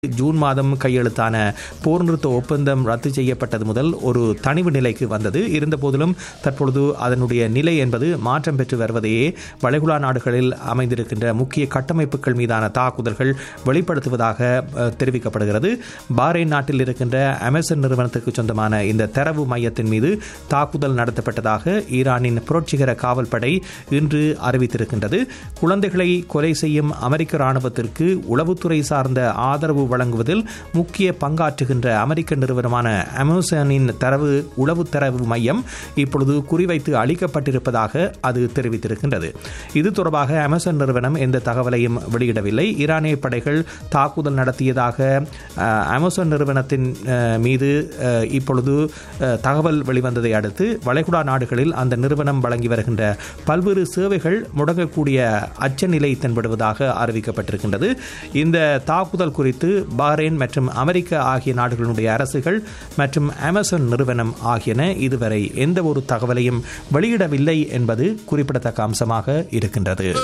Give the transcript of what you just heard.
June மாதம் கையெழுத்தான போர் நிறுத்த ஒப்பந்தம் ரத்து செய்யப்பட்டது முதல் ஒரு தனிவு நிலைக்கு வந்தது இருந்தபோதிலும் தற்பொழுது அதனுடைய நிலை என்பது மாற்றம் பெற்று வருவதையே வளைகுடா நாடுகளில் அமைந்திருக்கின்ற முக்கிய கட்டமைப்புகள் மீதான தாக்குதல்கள் வெளிப்படுத்துவதாக அஹ், தெரிவிக்கப்படுகிறது பாரேன் நாட்டில் இருக்கின்ற அமேசான் நிறுவனத்துக்கு சொந்தமான இந்த தரவு மையத்தின் மீது தாக்குதல் நடத்தப்பட்டதாக ஈரானின் புரட்சிகர காவல்படை இன்று அறிவித்திருக்கின்றது குழந்தைகளை கொலை செய்யும் அமெரிக்க ராணுவத்திற்கு உளவுத்துறை சார்ந்த ஆதரவு வழங்குவதில் முக்கிய பங்காற்றுகின்ற அமெரிக்க நிறுவனமான அமேசானின் தரவு உளவு தரவு மையம் இப்பொழுது குறிவைத்து அளிக்கப்பட்டிருப்பதாக அது தெரிவித்திருக்கின்றது இது தொடர்பாக அமேசான் நிறுவனம் எந்த தகவலையும் வெளியிடவில்லை ஈரானிய படைகள் தாக்குதல் நடத்தியதாக அஹ், அமேசான் நிறுவனத்தின் அஹ், மீது அஹ், இப்பொழுது அஹ், தகவல் வெளிவந்ததை அடுத்து வளைகுடா நாடுகளில் அந்த நிறுவனம் வழங்கி வருகின்ற பல்வேறு சேவைகள் முடங்கக்கூடிய அச்சநிலை தென்படுவதாக அறிவிக்கப்பட்டிருக்கின்றது இந்த தாக்குதல் குறித்து பஹ்ரைன் மற்றும் அமெரிக்க ஆகிய நாடுகளுடைய அரசுகள் மற்றும் அமேசான் நிறுவனம் ஆகியன இதுவரை எந்த ஒரு தகவலையும் வெளியிடவில்லை என்பது குறிப்பிடத்தக்க அம்சமாக இருக்கின்றது